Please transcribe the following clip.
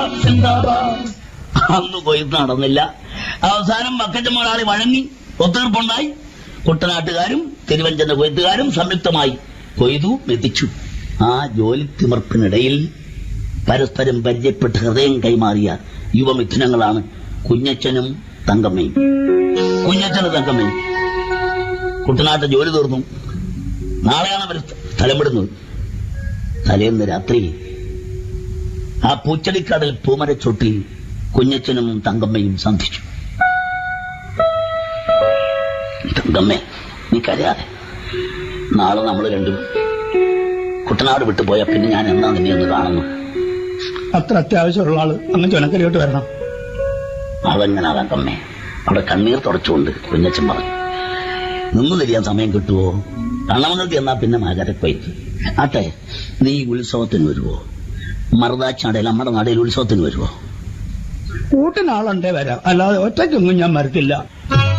സിന്ദാബാദ് അന്ന് കൊയ്ത്ത് നടന്നില്ല അവസാനം ബക്കറ്റ് മുതലാളി വഴങ്ങി ഒത്തീർപ്പുണ്ടായി കുട്ടനാട്ടുകാരും തിരുവഞ്ചന്റെ കൊയ്ത്തുകാരും സംയുക്തമായി കൊയ്തു മെതിച്ചു ആ ജോലി തിമർപ്പിനിടയിൽ പരസ്പരം പരിചയപ്പെട്ട് ഹൃദയം കൈമാറിയ യുവമിഥുനങ്ങളാണ് കുഞ്ഞച്ചനും തങ്കമ്മയും കുഞ്ഞച്ചനും തങ്കമ്മയും കുട്ടനാട്ട് ജോലി തീർന്നു നാളെയാണ് അവർ സ്ഥലം വിടുന്നത് തലേന്ന് രാത്രി ആ പൂച്ചടിക്കാടൽ പൂമരച്ചൊട്ടിൽ കുഞ്ഞച്ചനും തങ്കമ്മയും സന്ധിച്ചു തങ്കമ്മേ നീ കരയാതെ നാളെ നമ്മൾ രണ്ടും കുട്ടനാട് വിട്ടുപോയാ പിന്നെ ഞാൻ എന്നാ നിന്നെ ഒന്ന് കാണുന്നു അത്ര അത്യാവശ്യമുള്ള ആള് അങ്ങ് ചുനക്കരയോട്ട് വരണം അതെങ്ങനെ തങ്കമ്മേ അവിടെ കണ്ണീർ തുടച്ചുകൊണ്ട് കുഞ്ഞച്ചൻ പറഞ്ഞു നിന്ന് തിരിയാൻ സമയം കിട്ടുവോ കണ്ണമംഗലത്തിൽ എന്നാ പിന്നെ മകരക്കൊയ്ത്ത് ആട്ടെ നീ ഉത്സവത്തിന് വരുവോ മറുതാച്ചാടയിൽ നമ്മുടെ നടയിൽ ഉത്സവത്തിന് വരുവോ കൂട്ടിനാളുണ്ടേ വരാം അല്ലാതെ ഒറ്റയ്ക്കൊന്നും ഞാൻ മരത്തില്ല